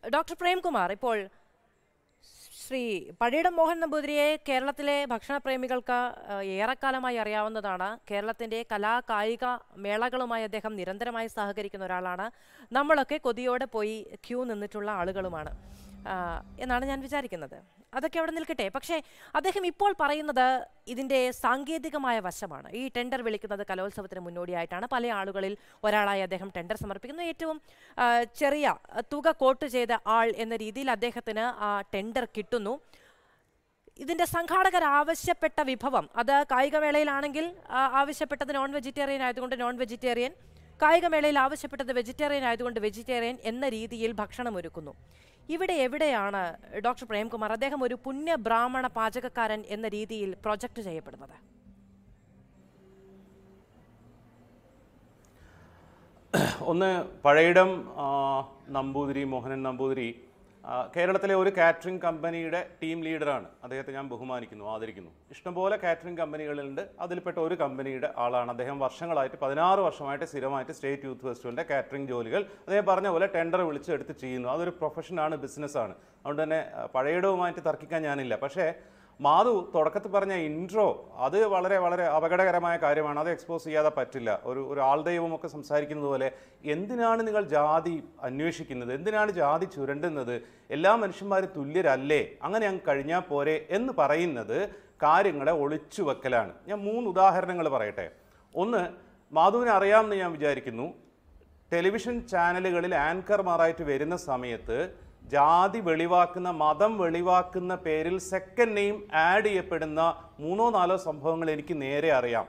Doctor Premkumar ഇപ്പോൾ ശ്രീ പഴയിടം മോഹൻ നമ്പൂതിരിയെ കേരളത്തിലെ ഭക്ഷണപ്രേമികൾക്ക് ആ, ഏറെക്കാലമായി അറിയാവുന്നതാണ് കേരളത്തിന്റെ കലാ കായിക മേളകളുമായി അദ്ദേഹം നിരന്തരമായി സഹകരിക്കുന്ന ഒരാളാണ് നമ്മളൊക്കെ കൊതിയോടെ പോയി ക്യൂ നിന്നിട്ടുള്ള ആളുകളുമാണ് ആ, എന്നാണ് ഞാൻ വിചാരിക്കുന്നത് അതൊക്കെ അവിടെ നിൽക്കട്ടെ പക്ഷേ അദ്ദേഹം ഇപ്പോൾ പറയുന്നത് ഇതിന്റെ സാങ്കേതികമായ വശമാണ് ഈ ടെൻഡർ വിളിക്കുന്നത് കലോത്സവത്തിന് മുന്നോടിയായിട്ടാണ് പല ആളുകളിൽ ഒരാളായി അദ്ദേഹം ടെൻഡർ സമർപ്പിക്കുന്നു ഏറ്റവും ആ, ചെറിയ ആ, തുക കോട്ട് ചെയ്ത ആൾ എന്ന രീതിയിൽ അദ്ദേഹത്തിന് ആ ടെൻഡർ കിട്ടുന്നു ഇതിന്റെ സംഘാടകർ ആവശ്യപ്പെട്ട വിഭവം അത് കായികമേളയിലാണെങ്കിൽ ആ, ആവശ്യപ്പെട്ടത് നോൺ വെജിറ്റേറിയൻ ആയതുകൊണ്ട് നോൺ വെജിറ്റേറിയൻ കായികമേളയിൽ ആവശ്യപ്പെട്ടത് വെജിറ്റേറിയൻ ആയതുകൊണ്ട് വെജിറ്റേറിയൻ എന്ന രീതിയിൽ ഭക്ഷണം ഒരുക്കുന്നു ഇവിടെ എവിടെയാണ് ഡോക്ടർ പ്രേംകുമാർ അദ്ദേഹം ഒരു പുണ്യ ബ്രാഹ്മണ പാചകക്കാരൻ എന്ന രീതിയിൽ പ്രൊജക്ട് ചെയ്യപ്പെടുന്നത് ഒന്ന് പഴയിടം ആ, നമ്പൂതിരി മോഹനൻ നമ്പൂതിരി ആ, കേരളത്തിലെ ഒരു കാറ്ററിംഗ് കമ്പനിയുടെ ടീം ലീഡറാണ് അദ്ദേഹത്തെ ഞാൻ ബഹുമാനിക്കുന്നു ആദരിക്കുന്നു ഇഷ്ടംപോലെ കാറ്ററിംഗ് കമ്പനികളുണ്ട് അതിൽപ്പെട്ട ഒരു കമ്പനിയുടെ ആളാണ് അദ്ദേഹം വർഷങ്ങളായിട്ട് പതിനാറ് വർഷമായിട്ട് സ്ഥിരമായിട്ട് സ്റ്റേറ്റ് യൂത്ത് ഫെസ്റ്റിവലിൻ്റെ കാറ്ററിംഗ് ജോലികൾ അദ്ദേഹം പറഞ്ഞ പോലെ ടെൻഡർ വിളിച്ചെടുത്ത് ചെയ്യുന്നു അതൊരു പ്രൊഫഷനാണ് ബിസിനസ്സാണ് അതുകൊണ്ട് തന്നെ ആ, പഴയിടവുമായിട്ട് തർക്കിക്കാൻ ഞാനില്ല പക്ഷേ മാധു തുടക്കത്തിൽ പറഞ്ഞ ഇൻട്രോ അത് വളരെ വളരെ അപകടകരമായ കാര്യമാണ് അത് എക്സ്പോസ് ചെയ്യാതെ പറ്റില്ല ഒരു ഒരു ആൾദൈവമൊക്കെ സംസാരിക്കുന്നത് പോലെ എന്തിനാണ് നിങ്ങൾ ജാതി അന്വേഷിക്കുന്നത് എന്തിനാണ് ജാതി ചുരണ്ടുന്നത് എല്ലാ മനുഷ്യന്മാരും തുല്യരല്ലേ അങ്ങനെ അങ്ങ് കഴിഞ്ഞാൽ പോരെ എന്ന് പറയുന്നത് കാര്യങ്ങളെ ഒളിച്ചു വെക്കലാണ് ഞാൻ മൂന്ന് ഉദാഹരണങ്ങൾ പറയട്ടെ ഒന്ന് മാധുവിനെ അറിയാമെന്ന് ഞാൻ വിചാരിക്കുന്നു ടെലിവിഷൻ ചാനലുകളിൽ ആങ്കർമാരായിട്ട് വരുന്ന സമയത്ത് ജാതി വെളിവാക്കുന്ന മതം വെളിവാക്കുന്ന പേരിൽ സെക്കൻഡ് നെയിം ആഡ് ചെയ്യപ്പെടുന്ന മൂന്നോ നാലോ സംഭവങ്ങൾ എനിക്ക് നേരെ അറിയാം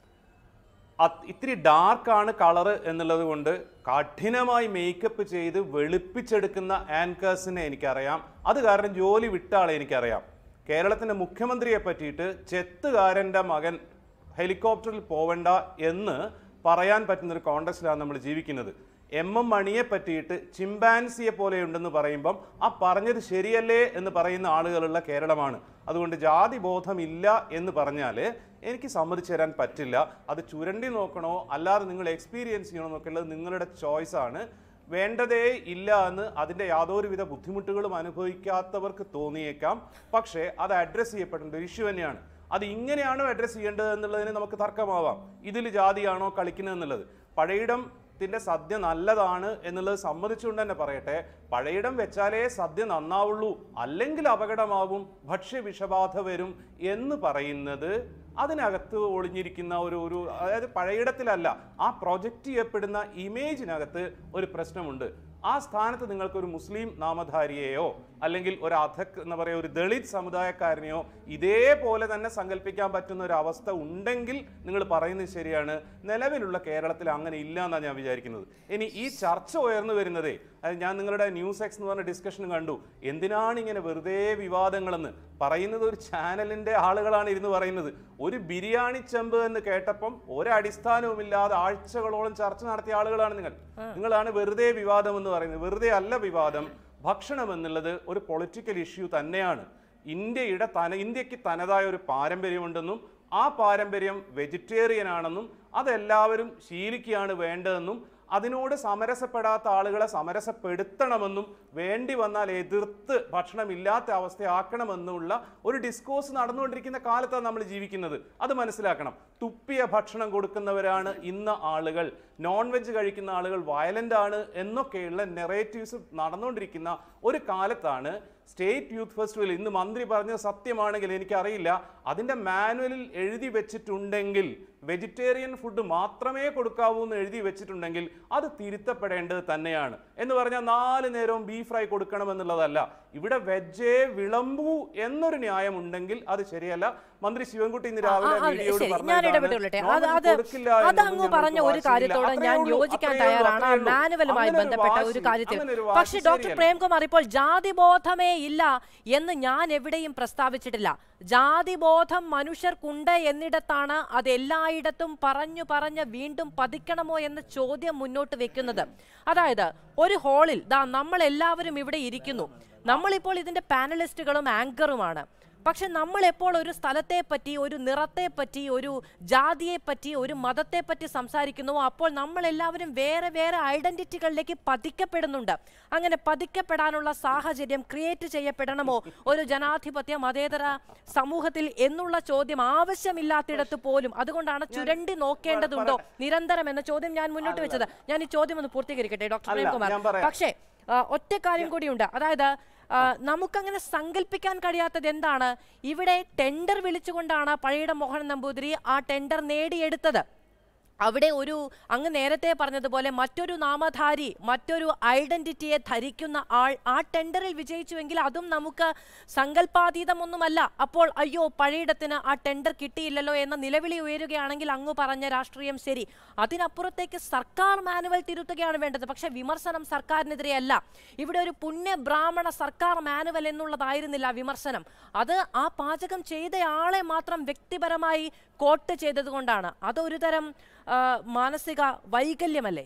അത് ഇത്തിരി ഡാർക്കാണ് കളറ് എന്നുള്ളത് കൊണ്ട് കഠിനമായി മേക്കപ്പ് ചെയ്ത് വെളുപ്പിച്ചെടുക്കുന്ന ആങ്കേഴ്സിനെ എനിക്കറിയാം അത് കാരണം ജോലി വിട്ട ആളെ എനിക്കറിയാം കേരളത്തിൻ്റെ മുഖ്യമന്ത്രിയെ പറ്റിയിട്ട് ചെത്തുകാരൻ്റെ മകൻ ഹെലികോപ്റ്ററിൽ പോവണ്ട എന്ന് പറയാൻ പറ്റുന്ന ഒരു കോണ്ടസ്റ്റിലാണ് നമ്മൾ ജീവിക്കുന്നത് എം എം മണിയെ പറ്റിയിട്ട് ചിമ്പാൻസിയെ പോലെയുണ്ടെന്ന് പറയുമ്പം ആ പറഞ്ഞത് ശരിയല്ലേ എന്ന് പറയുന്ന ആളുകളുള്ള കേരളമാണ് അതുകൊണ്ട് ജാതി ബോധമില്ല എന്ന് പറഞ്ഞാൽ എനിക്ക് സമ്മതിച്ചു തരാൻ പറ്റില്ല അത് ചുരണ്ടി നോക്കണോ അല്ലാതെ നിങ്ങൾ എക്സ്പീരിയൻസ് ചെയ്യണോ എന്നൊക്കെയുള്ളത് നിങ്ങളുടെ ചോയ്സാണ് വേണ്ടതേ ഇല്ല എന്ന് അതിൻ്റെ യാതൊരുവിധ ബുദ്ധിമുട്ടുകളും അനുഭവിക്കാത്തവർക്ക് തോന്നിയേക്കാം പക്ഷേ അത് അഡ്രസ്സ് ചെയ്യപ്പെടേണ്ട ഒരു ഇഷ്യൂ തന്നെയാണ് അത് ഇങ്ങനെയാണോ അഡ്രസ്സ് ചെയ്യേണ്ടത് എന്നുള്ളതിന് നമുക്ക് തർക്കമാവാം ഇതിൽ ജാതിയാണോ കളിക്കുന്നത് എന്നുള്ളത് പഴയിടത്തിന്റെ സദ്യ നല്ലതാണ് എന്നുള്ളത് സമ്മതിച്ചുകൊണ്ട് തന്നെ പറയട്ടെ പഴയിടം വെച്ചാലേ സദ്യ നന്നാവുള്ളൂ അല്ലെങ്കിൽ അപകടമാവും ഭക്ഷ്യവിഷബാധ വരും എന്ന് പറയുന്നത് അതിനകത്ത് ഒളിഞ്ഞിരിക്കുന്ന ഒരു ഒരു അതായത് പഴയിടത്തിലല്ല ആ പ്രൊജക്റ്റ് ചെയ്യപ്പെടുന്ന ഇമേജിനകത്ത് ഒരു പ്രശ്നമുണ്ട് ആ സ്ഥാനത്ത് നിങ്ങൾക്ക് ഒരു മുസ്ലിം നാമധാരിയെയോ അല്ലെങ്കിൽ ഒരു അധക് എന്ന് പറയുക ഒരു ദളിത് സമുദായക്കാരനെയോ ഇതേപോലെ തന്നെ സങ്കല്പിക്കാൻ പറ്റുന്ന ഒരു അവസ്ഥ ഉണ്ടെങ്കിൽ നിങ്ങൾ പറയുന്നത് ശരിയാണ് നിലവിലുള്ള കേരളത്തിൽ അങ്ങനെ ഇല്ല എന്നാണ് ഞാൻ വിചാരിക്കുന്നത് ഇനി ഈ ചർച്ച ഉയർന്നു വരുന്നതേ അത് ഞാൻ നിങ്ങളുടെ ന്യൂസ് എക്സ് എന്ന് പറഞ്ഞ ഡിസ്കഷൻ കണ്ടു എന്തിനാണ് ഇങ്ങനെ വെറുതെ വിവാദങ്ങളെന്ന് പറയുന്നത് ഒരു ചാനലിന്റെ ആളുകളാണ് ഇരുന്ന് പറയുന്നത് ഒരു ബിരിയാണി ചെമ്പ് എന്ന് കേട്ടപ്പം ഒരടിസ്ഥാനവുമില്ലാതെ ആഴ്ചകളോളം ചർച്ച നടത്തിയ ആളുകളാണ് നിങ്ങൾ നിങ്ങളാണ് വെറുതെ വിവാദം എന്ന് പറയുന്നത് വെറുതെ അല്ല വിവാദം ഭക്ഷണം എന്നുള്ളത് ഒരു പൊളിറ്റിക്കൽ ഇഷ്യൂ തന്നെയാണ് ഇന്ത്യയുടെ തന ഇന്ത്യക്ക് തനതായ ഒരു പാരമ്പര്യമുണ്ടെന്നും ആ പാരമ്പര്യം വെജിറ്റേറിയൻ ആണെന്നും അതെല്ലാവരും ശീലിക്കുകയാണ് വേണ്ടതെന്നും അതിനോട് സമരസപ്പെടാത്ത ആളുകളെ സമരസപ്പെടുത്തണമെന്നും വേണ്ടി വന്നാൽ എതിർത്ത് ഭക്ഷണമില്ലാത്ത അവസ്ഥയാക്കണമെന്നുള്ള ഒരു ഡിസ്കോഴ്സ് നടന്നുകൊണ്ടിരിക്കുന്ന കാലത്താണ് നമ്മൾ ജീവിക്കുന്നത് അത് മനസ്സിലാക്കണം തുപ്പിയ ഭക്ഷണം കൊടുക്കുന്നവരാണ് ഇന്ന് ആളുകൾ നോൺ വെജ് കഴിക്കുന്ന ആളുകൾ വയലന്റ് ആണ് എന്നൊക്കെയുള്ള നെറേറ്റീവ്സ് നടന്നുകൊണ്ടിരിക്കുന്ന ഒരു കാലത്താണ് സ്റ്റേറ്റ് യൂത്ത് ഫെസ്റ്റിവൽ ഇന്ന് മന്ത്രി പറഞ്ഞത് സത്യമാണെങ്കിൽ എനിക്കറിയില്ല അതിൻ്റെ മാനുവലിൽ എഴുതി വെച്ചിട്ടുണ്ടെങ്കിൽ വെജിറ്റേറിയൻ ഫുഡ് മാത്രമേ കൊടുക്കാവൂ എന്ന് എഴുതി വെച്ചിട്ടുണ്ടെങ്കിൽ അത് തിരുത്തപ്പെടേണ്ടത് തന്നെയാണ് എന്ന് പറഞ്ഞാൽ നാല് നേരവും ബീഫ് ഫ്രൈ കൊടുക്കണമെന്നുള്ളതല്ല ഇവിടെ വെജേ വിളമ്പൂ എന്നൊരു ന്യായം ഉണ്ടെങ്കിൽ അത് ശരിയല്ല മന്ത്രി ശിവൻകുട്ടി ഇന്ന് ആ, രാവിലെ ആ, മീഡിയയോട് ശരി, പറഞ്ഞ ഞാൻ ഇതാണ്. ഇടപെട്ടുകൊള്ളട്ടെ അത് non-veg അത് കൊടുക്കില്ല അത് എന്നൊന്നും അങ്ങ് ഞങ്ങൾക്ക് പറഞ്ഞ ഒരു വാശിയില്ല. കാര്യത്തോട് അത്രയേ ഞാൻ ഉള്ളൂ, യോജിക്കാൻ അത്രയേ ഉള്ളൂ, തയ്യാറാണ് ആ അത്രയേ ഉള്ളൂ. മാനുവലുമായി അങ്ങനെ ഒരു ബന്ധപ്പെട്ട ഒരു വാശി, കാര്യത്തിൽ അങ്ങനെ ഒരു വാശി പക്ഷേ ഡോക്ടർ ശരിയല്ല. പ്രേംകുമാർ ഇപ്പോൾ ജാതിബോധമേ ഇല്ല എന്ന് ഞാൻ എവിടെയും പ്രസ്താവിച്ചിട്ടില്ല ജാതിബോധം മനുഷ്യർക്കുണ്ട് എന്നിടത്താണ് അത് എല്ലായിടത്തും പറഞ്ഞു പറഞ്ഞ് വീണ്ടും പതിക്കണമോ എന്ന ചോദ്യം മുന്നോട്ട് വെക്കുന്നത് അതായത് ഒരു ഹാളിൽ ദാ നമ്മൾ എല്ലാവരും ഇവിടെ ഇരിക്കുന്നു നമ്മളിപ്പോൾ ഇതിന്റെ പാനലിസ്റ്റുകളും ആങ്കറുമാണ് പക്ഷെ നമ്മൾ എപ്പോൾ ഒരു സ്ഥലത്തെ പറ്റി ഒരു നിറത്തെ പറ്റി ഒരു ജാതിയെ പറ്റി ഒരു മതത്തെ പറ്റി സംസാരിക്കുന്നുവോ അപ്പോൾ നമ്മൾ എല്ലാവരും വേറെ വേറെ ഐഡന്റിറ്റികളിലേക്ക് പതിക്കപ്പെടുന്നുണ്ട് അങ്ങനെ പതിക്കപ്പെടാനുള്ള സാഹചര്യം ക്രിയേറ്റ് ചെയ്യപ്പെടണമോ ഒരു ജനാധിപത്യ മതേതര സമൂഹത്തിൽ എന്നുള്ള ചോദ്യം ആവശ്യമില്ലാത്തിടത്ത് പോലും അതുകൊണ്ടാണ് ചുരണ്ടി നോക്കേണ്ടതുണ്ടോ നിരന്തരം എന്ന ചോദ്യം ഞാൻ മുന്നോട്ട് വെച്ചത് ഞാൻ ഈ ചോദ്യം ഒന്ന് പൂർത്തീകരിക്കട്ടെ ഡോക്ടർ അല്ല, പ്രേംകുമാർ ഞാൻ പറയാം. പക്ഷേ ആ, ഒറ്റ കാര്യം കൂടിയുണ്ട് അതായത് ആ, നമുക്കങ്ങനെ സങ്കല്പിക്കാൻ കഴിയാത്തത് എന്താണ് ഇവിടെ ടെൻഡർ വിളിച്ചുകൊണ്ടാണ് പഴയുടെ മോഹൻ നമ്പൂതിരി ആ ടെൻഡർ നേടിയെടുത്തത് അവിടെ ഒരു അങ്ങ് നേരത്തെ പറഞ്ഞതുപോലെ മറ്റൊരു നാമധാരി മറ്റൊരു ഐഡന്റിറ്റിയെ ധരിക്കുന്ന ആൾ ആ ടെൻഡറിൽ വിജയിച്ചുവെങ്കിൽ അതും നമുക്ക് സങ്കല്പാതീതമൊന്നുമല്ല അപ്പോൾ അയ്യോ പഴയിടത്തിന് ആ ടെൻഡർ കിട്ടിയില്ലല്ലോ എന്ന നിലവിളി ഉയരുകയാണെങ്കിൽ അങ്ങ് പറഞ്ഞ രാഷ്ട്രീയം ശരി അതിനപ്പുറത്തേക്ക് സർക്കാർ മാനുവൽ തിരുത്തുകയാണ് വേണ്ടത് പക്ഷെ വിമർശനം സർക്കാരിനെതിരെയല്ല ഇവിടെ ഒരു പുണ്യ ബ്രാഹ്മണ സർക്കാർ മാനുവൽ എന്നുള്ളതായിരുന്നില്ല വിമർശനം അത് ആ പാചകം ചെയ്തയാളെ മാത്രം വ്യക്തിപരമായി കോട്ട് ചെയ്തതുകൊണ്ടാണ് അതൊരു തരം ആ, മാനസിക വൈകല്യമല്ലേ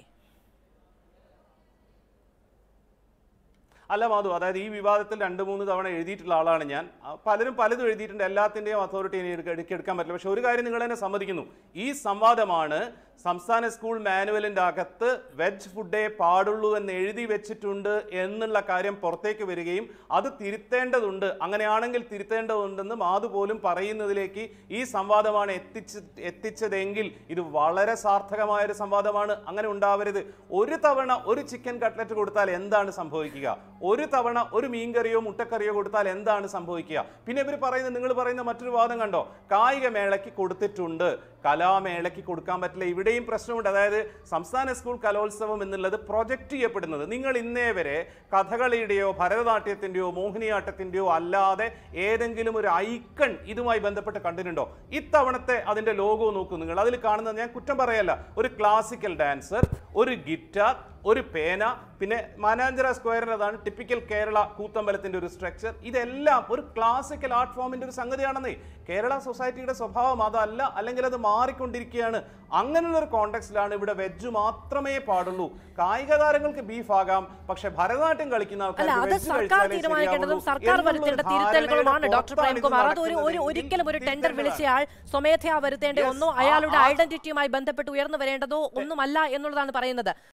അല്ല മാധു അതായത് ഈ വിവാദത്തിൽ രണ്ട് മൂന്ന് തവണ എഴുതിയിട്ടുള്ള ആളാണ് ഞാൻ ആ, പലരും പലതും എഴുതിയിട്ടുണ്ട് എല്ലാത്തിൻ്റെയും അതോറിറ്റി ഇനി എടുക്ക- എടുക്ക- എടുക്കാൻ പറ്റില്ല പക്ഷെ ഒരു കാര്യം നിങ്ങൾ തന്നെ സമ്മതിക്കുന്നു ഈ സംവാദമാണ് സംസ്ഥാന സ്കൂൾ മാനുവലിൻ്റെ അകത്ത് വെജ് ഫുഡേ പാടുള്ളൂ എന്ന് എഴുതി വെച്ചിട്ടുണ്ട് എന്നുള്ള കാര്യം പുറത്തേക്ക് വരികയും അത് തിരുത്തേണ്ടതുണ്ട് അങ്ങനെയാണെങ്കിൽ തിരുത്തേണ്ടതുണ്ടെന്ന് മാധു പോലും പറയുന്നതിലേക്ക് ഈ സംവാദമാണ് എത്തിച്ച് എത്തിച്ചതെങ്കിൽ ഇത് വളരെ സാർത്ഥകമായ ഒരു സംവാദമാണ് അങ്ങനെ ഉണ്ടാവരുത് ഒരു തവണ ഒരു ചിക്കൻ കട്ട്ലറ്റ് കൊടുത്താൽ എന്താണ് സംഭവിക്കുക ഒരു തവണ ഒരു മീൻകറിയോ മുട്ടക്കറിയോ കൊടുത്താൽ എന്താണ് സംഭവിക്കുക പിന്നെ ഇവർ പറയുന്നത് നിങ്ങൾ പറയുന്ന മറ്റൊരു വാദം കണ്ടോ കായിക മേളയ്ക്ക് കൊടുത്തിട്ടുണ്ട് കലാമേളയ്ക്ക് കൊടുക്കാൻ പറ്റില്ല ഇവിടെയും പ്രശ്നമുണ്ട് അതായത് സംസ്ഥാന സ്കൂൾ കലോത്സവം എന്നുള്ളത് പ്രൊജക്റ്റ് ചെയ്യപ്പെടുന്നത് നിങ്ങൾ ഇന്നേ വരെ കഥകളിയുടെയോ ഭരതനാട്യത്തിൻ്റെയോ മോഹിനിയാട്ടത്തിൻ്റെയോ അല്ലാതെ ഏതെങ്കിലും ഒരു ഐക്കൺ ഇതുമായി ബന്ധപ്പെട്ട് കണ്ടിട്ടുണ്ടോ ഇത്തവണത്തെ അതിന്റെ ലോഗോ നോക്കൂ നിങ്ങൾ അതിൽ കാണുന്നത് ഞാൻ കുറ്റം പറയല്ല ഒരു ക്ലാസിക്കൽ ഡാൻസർ ഒരു ഗിറ്റാർ ഒരു പേന പിന്നെ മാനാഞ്ചിറ സ്ക്വയറിൻ്റെതാണ് ടിപ്പിക്കൽ കേരള കൂത്തമ്പലത്തിന്റെ ഒരു സ്ട്രക്ചർ ഇതെല്ലാം ഒരു ക്ലാസിക്കൽ ആർട്ട് ഫോമിന്റെ ഒരു സംഗതിയാണെന്നേ കേരള സൊസൈറ്റിയുടെ സ്വഭാവം അതല്ല അല്ലെങ്കിൽ അത് മാറിക്കൊണ്ടിരിക്കുകയാണ് അങ്ങനെയുള്ള ഒരു കോണ്ടെക്സ്റ്റിലാണ് ഇവിടെ വെജ് മാത്രമേ പാടുള്ളൂ കായിക താരങ്ങൾക്ക് ബീഫ് ആകാം പക്ഷെ ഭരതനാട്യം കളിക്കുന്ന അല്ല ആൾക്കാർക്ക് അത് veg സർക്കാർ കഴിച്ചാലേ തീരുമാനിക്കേണ്ടതും ശരിയാവുള്ളൂ സർക്കാർ എന്നുള്ള വരുത്തേണ്ട ഒരു തിരുത്തലുകളുമാണ് ധാരണയുടെ ഡോക്ടർ പുറത്താണ് ഇത് പ്രേംകുമാർ അത് ഒരു ഒരു നടക്കുന്നത്. ഒരിക്കലും ഒരു ടെൻഡർ തിരുത്തേണ്ടതാണ്. വിളിച്ചയാൾ സ്വമേധയാ വരുത്തേണ്ട Yes, ഒന്നോ ആ- അയാളുടെ ആ- ഐഡന്റിറ്റിയുമായി ബന്ധപ്പെട്ട് ഉയർന്നു വരേണ്ടതോ ഒന്നുമല്ല എന്നുള്ളതാണ് പറയുന്നത്